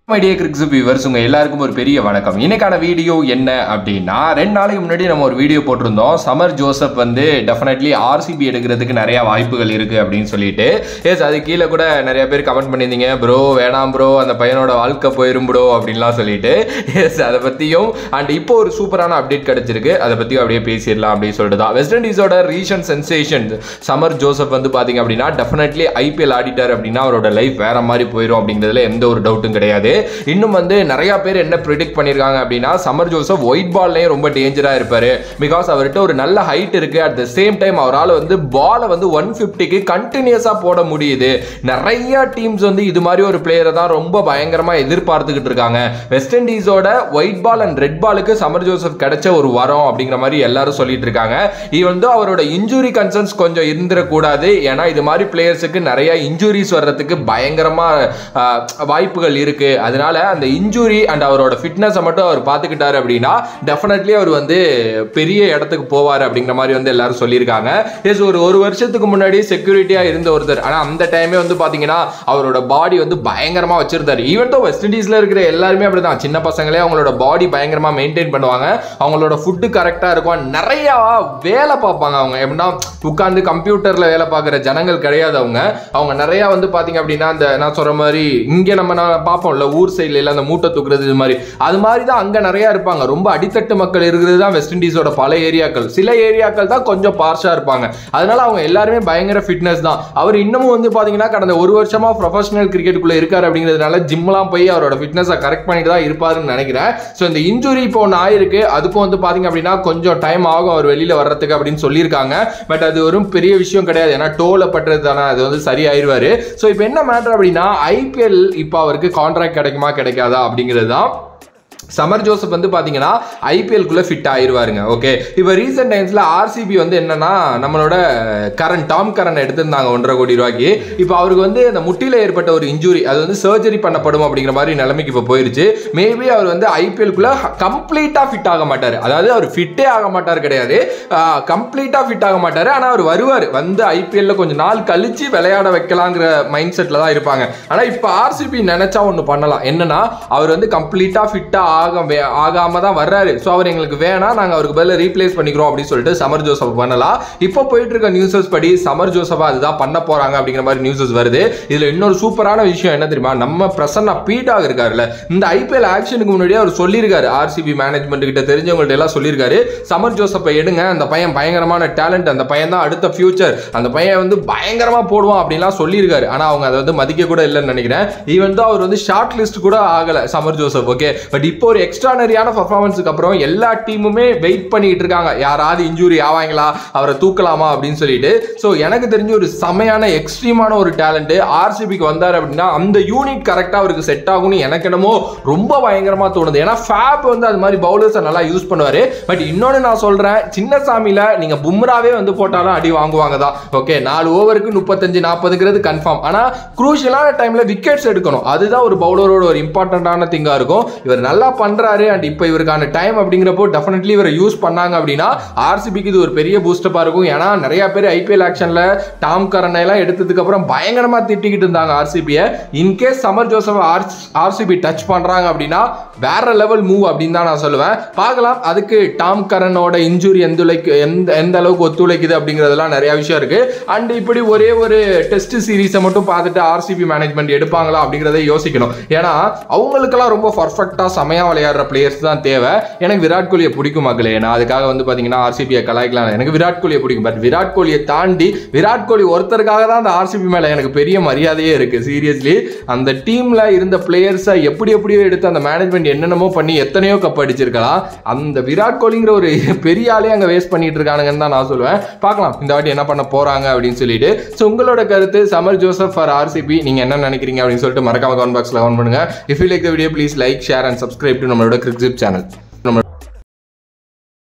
my dear கிரிக்ஸ் viewers உங்க எல்லாருக்கும் ஒரு பெரிய வணக்கம் இன்னைக்கான வீடியோ என்ன அப்படின்னா ரெண்டு நாளைக்கு முன்னாடி நம்ம ஒரு வீடியோ போட்டிருந்தோம் சமர் ஜோசப் வந்து டெஃபினெட்லி ஆர்சிபி எடுக்கிறதுக்கு நிறைய வாய்ப்புகள் இருக்கு அப்படின்னு சொல்லிட்டு எஸ் அது கீழே கூட நிறைய பேர் கமெண்ட் பண்ணியிருந்தீங்க ப்ரோ வேணாம் ப்ரோ அந்த பையனோட வாழ்க்கை போயிரும் ப்ரோ அப்படின்லாம் சொல்லிட்டு எஸ் அதை பற்றியும் அண்ட் இப்போ ஒரு சூப்பரான அப்டேட் கிடைச்சிருக்கு அதை பற்றியும் அப்படியே பேசிடலாம் அப்படின்னு சொல்லிட்டு தான் வெஸ்ட் இண்டீஸோட ரீசன்ட் சென்சேஷன் சமர் ஜோசப் வந்து பார்த்தீங்க அப்படின்னா டெஃபினெட்லி ஐபிஎல் ஆடிட்டார் அப்படின்னா அவரோட லைஃப் வேற மாதிரி போயிடும் அப்படிங்கிறதுல எந்த ஒரு டவுட்டும் கிடையாது இன்னும் வந்து நிறைய பேர் என்ன ப்ரிடிக்ட் பண்ணியிருக்காங்க அப்படின்னா சமர் ஜோசப் ஒயிட் பால்லையும் ரொம்ப டேஞ்சராக இருப்பார் பிகாஸ் அவர்கிட்ட ஒரு நல்ல ஹைட் இருக்கு அட் த சேம் டைம் அவரால் வந்து பாலை வந்து ஒன் ஃபிஃப்டிக்கு கண்டினியூஸாக போட முடியுது நிறைய டீம்ஸ் வந்து இது மாதிரி ஒரு பிளேயரை தான் ரொம்ப பயங்கரமாக எதிர்பார்த்துக்கிட்டு இருக்காங்க வெஸ்ட் இண்டீஸோட ஒயிட் பால் அண்ட் ரெட் பாலுக்கு சமர் ஜோசப் கிடைச்ச ஒரு வரம் அப்படிங்கிற மாதிரி எல்லாரும் சொல்லிட்டு இருக்காங்க இது வந்து அவரோட இன்ஜுரி கன்சர்ன்ஸ் கொஞ்சம் இருந்துடக்கூடாது ஏன்னா இது மாதிரி பிளேயர்ஸுக்கு நிறைய இன்ஜுரிஸ் வர்றதுக்கு பயங்கரமாக வாய்ப்புகள் இருக்கு அதனால அந்த இன்ஜுரி அண்ட் அவரோட ஃபிட்னஸை மட்டும் அவர் பார்த்துக்கிட்டாரு அப்படின்னா டெஃபினெட்லி அவர் வந்து பெரிய இடத்துக்கு போவார் அப்படிங்கிற மாதிரி வந்து எல்லாரும் சொல்லியிருக்காங்க எஸ் ஒரு ஒரு வருஷத்துக்கு முன்னாடி செக்யூரிட்டியாக இருந்த ஒருத்தர் ஆனால் அந்த டைமே வந்து பார்த்தீங்கன்னா அவரோட பாடி வந்து பயங்கரமாக வச்சிருந்தாரு ஈவன் தோ வெஸ்ட் இண்டீஸில் இருக்கிற எல்லாருமே அப்படி தான் சின்ன பசங்களே அவங்களோட பாடி பயங்கரமாக மெயின்டைன் பண்ணுவாங்க அவங்களோட ஃபுட்டு கரெக்டாக இருக்கும் நிறையா வேலை பார்ப்பாங்க அவங்க எப்படின்னா உட்காந்து கம்ப்யூட்டரில் வேலை பார்க்குற ஜனங்கள் கிடையாது அவங்க அவங்க நிறையா வந்து பார்த்தீங்க அப்படின்னா அந்த நான் சொல்கிற மாதிரி இங்கே நம்ம நான் பார்ப்போம்ல ஊர் சைடில் எல்லாம் அந்த மூட்டை தூக்குறது இது மாதிரி அது மாதிரி தான் அங்கே நிறையா இருப்பாங்க ரொம்ப அடித்தட்டு மக்கள் இருக்கிறது தான் வெஸ்ட் இண்டீஸோட பல ஏரியாக்கள் சில ஏரியாக்கள் தான் கொஞ்சம் பார்ஷாக இருப்பாங்க அதனால அவங்க எல்லாருமே பயங்கர ஃபிட்னஸ் தான் அவர் இன்னமும் வந்து பார்த்தீங்கன்னா கடந்த ஒரு வருஷமா ப்ரொஃபஷனல் கிரிக்கெட்டுக்குள்ளே இருக்காரு அப்படிங்கிறதுனால ஜிம்லாம் போய் அவரோட ஃபிட்னஸை கரெக்ட் பண்ணிட்டு தான் இருப்பாருன்னு நினைக்கிறேன் ஸோ இந்த இன்ஜுரி இப்போ ஒன்று ஆயிருக்கு அதுக்கும் வந்து பார்த்தீங்க அப்படின்னா கொஞ்சம் டைம் ஆகும் அவர் வெளியில் வர்றதுக்கு அப்படின்னு சொல்லியிருக்காங்க பட் அது ஒரு பெரிய விஷயம் கிடையாது ஏன்னா டோல பட்டுறது தானே அது வந்து சரியாயிருவாரு ஸோ இப்போ என்ன மேட்டர் அப்படின்னா ஐபிஎல் இப்போ அவருக்கு கான்ட்ராக்ட் கிடைக்குமா கிடைக்காதா அப்படிங்கிறது தான் சமர் ஜோசப் வந்து பார்த்தீங்கன்னா ஐபிஎல்குள்ளே ஃபிட் ஆயிடுவாருங்க ஓகே இப்போ ரீசெண்ட் டைம்ஸில் ஆர்சிபி வந்து என்னன்னா நம்மளோட கரண் டாம் கரண் எடுத்திருந்தாங்க ஒன்றரை கோடி ரூபாய்க்கு இப்போ அவருக்கு வந்து அந்த முட்டியில் ஏற்பட்ட ஒரு இன்ஜுரி அது வந்து சர்ஜரி பண்ணப்படும் அப்படிங்கிற மாதிரி நிலைமைக்கு இப்போ போயிருச்சு மேபி அவர் வந்து ஐபிஎல்குள்ளே கம்ப்ளீட்டாக ஃபிட் ஆக மாட்டார் அதாவது அவர் ஃபிட்டே ஆக மாட்டார் கிடையாது கம்ப்ளீட்டாக ஃபிட் ஆக மாட்டார் ஆனால் அவர் வருவார் வந்து ஐபிஎல்ல கொஞ்சம் நாள் கழிச்சு விளையாட வைக்கலாங்கிற மைண்ட் செட்டில் தான் இருப்பாங்க ஆனால் இப்போ ஆர்சிபி நினைச்சா ஒன்று பண்ணலாம் என்னன்னா அவர் வந்து கம்ப்ளீட்டாக ஃபிட்டாக ஆக ஆகாம தான் வர்றாரு ஸோ அவர் எங்களுக்கு வேணாம் நாங்கள் அவருக்கு பதில் ரீப்ளேஸ் பண்ணிக்கிறோம் அப்படின்னு சொல்லிட்டு சமர் ஜோசப் பண்ணலாம் இப்போ போயிட்டு இருக்க நியூஸஸ் படி சமர் ஜோசப்பா அதுதான் பண்ண போறாங்க அப்படிங்கிற மாதிரி நியூஸஸ் வருது இதுல இன்னொரு சூப்பரான விஷயம் என்ன தெரியுமா நம்ம பிரசன்னா பீட்டாக இருக்காருல்ல இந்த ஐபிஎல் ஆக்ஷனுக்கு முன்னாடியே அவர் சொல்லியிருக்காரு ஆர்சிபி மேனேஜ்மெண்ட் கிட்ட தெரிஞ்சவங்கள்ட்ட எல்லாம் சொல்லியிருக்காரு சமர் ஜோசப்பை எடுங்க அந்த பையன் பயங்கரமான டேலண்ட் அந்த பையன் தான் அடுத்த ஃபியூச்சர் அந்த பையன் வந்து பயங்கரமா போடுவான் அப்படின்லாம் சொல்லியிருக்காரு ஆனா அவங்க அதை வந்து மதிக்க கூட இல்லைன்னு நினைக்கிறேன் ஈவன் தான் அவர் வந்து ஷார்ட் லிஸ்ட் கூட ஆகல சமர் ஜோசப் ஓகே பட் இப்போ ஒரு எக்ஸ்ட்ரானரியான பர்ஃபார்மன்ஸுக்கு அப்புறம் எல்லா டீமுமே வெயிட் பண்ணிட்டு இருக்காங்க யாராவது இன்ஜூரி ஆவாங்களா அவரை தூக்கலாமா அப்படின்னு சொல்லிட்டு ஸோ எனக்கு தெரிஞ்ச ஒரு செமையான எக்ஸ்ட்ரீமான ஒரு டேலண்ட் ஆர்சிபிக்கு வந்தார் அப்படின்னா அந்த யூனிட் கரெக்டாக அவருக்கு செட் ஆகும்னு எனக்கு என்னமோ ரொம்ப பயங்கரமாக தோணுது ஏன்னா ஃபேப் வந்து அது மாதிரி பவுலர்ஸை நல்லா யூஸ் பண்ணுவார் பட் இன்னொன்று நான் சொல்கிறேன் சின்னசாமியில் நீங்கள் பும்ராவே வந்து போட்டாலும் அடி வாங்குவாங்க தான் ஓகே நாலு ஓவருக்கு முப்பத்தஞ்சு நாற்பதுங்கிறது கன்ஃபார்ம் ஆனால் குரூஷியலான டைமில் விக்கெட்ஸ் எடுக்கணும் அதுதான் ஒரு பவுலரோட ஒரு இம்பார்ட்டண்ட்டான திங்காக இருக்கும் இவர் நல்லா பண்றாரு அண்ட் இப்போ இவருக்கான டைம் அப்படிங்கிறப்போ டெஃபினெட்லி இவரை யூஸ் பண்ணாங்க அப்படின்னா ஆர்சிபிக்கு இது ஒரு பெரிய பூஸ்டப்பாக இருக்கும் ஏன்னா நிறைய பேர் ஐபிஎல் ஆக்ஷனில் டாம் கரனை எல்லாம் எடுத்ததுக்கு அப்புறம் பயங்கரமாக திட்டிக்கிட்டு இருந்தாங்க ஆர்சிபியை in case Shamar Joseph RCB touch பண்ணுறாங்க அப்படின்னா வேற லெவல் மூவ் அப்படின்னு தான் நான் சொல்லுவேன் பார்க்கலாம் அதுக்கு டாம் கரனோட இன்ஜுரி எந்த உழைக்கு எந்த எந்த அளவுக்கு ஒத்துழைக்குது அப்படிங்கிறதெல்லாம் நிறைய விஷயம் இருக்கு அண்ட் இப்படி ஒரே ஒரு டெஸ்ட் சீரீஸை மட்டும் பார்த்துட்டு ஆர்சிபி மேனேஜ்மெண்ட் எடுப்பாங்களா அப்படிங்கிறத யோசிக்கணும் ஏன்னா அவங்களுக்கெல்லாம் ரொம்ப பர்ஃபெக்டாக செமையாக விளையாடுற பிளேயர்ஸ் தான் தேவை எனக்கு விராட் கோலியை பிடிக்கும் மக்களே நான் அதுக்காக வந்து பார்த்தீங்கன்னா ஆர்சிபியை கலாய்க்கலாம் எனக்கு விராட் கோலியை பிடிக்கும் பட் விராட் கோலியை தாண்டி விராட் கோலி ஒருத்தருக்காக தான் அந்த ஆர்சிபி மேலே எனக்கு பெரிய மரியாதையே இருக்குது சீரியஸ்லி அந்த டீமில் இருந்த பிளேயர்ஸை எப்படி எப்படியோ எடுத்து அந்த மேனேஜ்மெண்ட் என்னென்னமோ பண்ணி எத்தனையோ கப் அடிச்சிருக்கலாம் அந்த விராட் கோலிங்கிற ஒரு பெரிய ஆளே அங்கே வேஸ்ட் பண்ணிட்டு இருக்கானுங்கன்னு தான் நான் சொல்லுவேன் பார்க்கலாம் இந்த வாட்டி என்ன பண்ண போகிறாங்க அப்படின்னு சொல்லிட்டு ஸோ உங்களோட கருத்து சமர் ஜோசப் ஃபார் ஆர்சிபி நீங்கள் என்ன நினைக்கிறீங்க அப்படின்னு சொல்லிட்டு மறக்காம கமெண்ட் பாக்ஸில் கமெண்ட் பண்ணுங்க if you like the video please like share and subscribe to நம்மளோட கிரிக்ஸிப் சேனல் நம்ம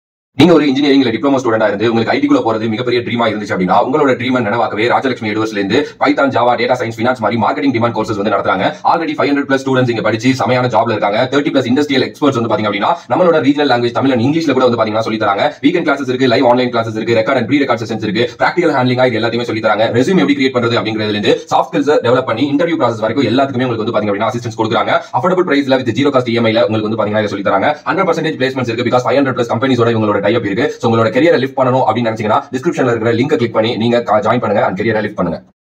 நீங்க ஒரு இன்ஜினியரிங் இல்ல டிப்ளமோ ஸ்டூடெண்டா இருந்து உங்களுக்கு ஐடி குள்ள போறது மிகப்பெரிய ட்ரீமா இருந்துச்சு அப்படின்னா உங்களோட ட்ரீமை நினைவாக்கவே ராஜலட்சுமி யூனிவர்ஸ்ல இருந்து Python Java data science finance மாதிரி மார்க்கெட்டிங் டிமாண்ட் கோர்சஸ் வந்து நடத்துறாங்க already five hundred plus students இங்க படிச்சு செமையான ஜாப்ல இருக்காங்க தேர்ட்டி பிளஸ் இண்டஸ்ட்ரியல் எக்ஸ்பர்ட்ஸ் வந்து பாத்தீங்க அப்படின்னா நம்மளோட ரீஜனல் லாங்குவேஜ் தமிழ் அண்ட் இங்கிலீஷ்ல கூட வந்து பாத்தீங்கன்னா சொல்லி தராங்க வீக்கெண்ட் கிளாஸஸ் இருக்கு லைவ் ஆன்லைன் கிளாஸஸ் இருக்கு record and pre record sessions இருக்கு பிராக்டிகல் ஹேண்ட்லிங் இது எல்லாத்தையுமே சொல்லி தராங்க ரெஸ்யூம் எப்படி கிரியேட் பண்றது அப்படிங்கிறதுல இருந்து சாஃப்ட் ஸ்கில்ஸ் டெவலப் பண்ணி இன்டர்வியூ ப்ராசஸ் வரைக்கும் எல்லாத்துக்குமே உங்களுக்கு வந்து பாத்தீங்க அப்படின்னா அசிஸ்டன்ஸ் கொடுக்குறாங்க அஃபோர்டபுள் பிரைஸ்ல வித் ஜீரோ காஸ்ட் இஎம்ஐல உங்களுக்கு வந்து பாத்தீங்கன்னா இதை சொல்லி தராங்க ஹண்ட்ரட் பர்சன்டேஜ் பிளேஸ்மெண்ட்ஸ் இருக்கு பிகாஸ் ஃபைவ் ஹண்ட்ரட் பிளஸ் கம்பெனிஸோட உங்களோட டைப் இருக்கு ஸோ உங்களோட கரியரை லிஃப்ட் பண்ணணும் அப்படின்னு நினைச்சீங்கன்னா டிஸ்கிரிப்ஷன்ல இருக்கிற லிங்க் கிளிக் பண்ணி நீங்க ஜாயின் பண்ணுங்க அண்ட் கரியரை லிஃப்ட் பண்ணுங்க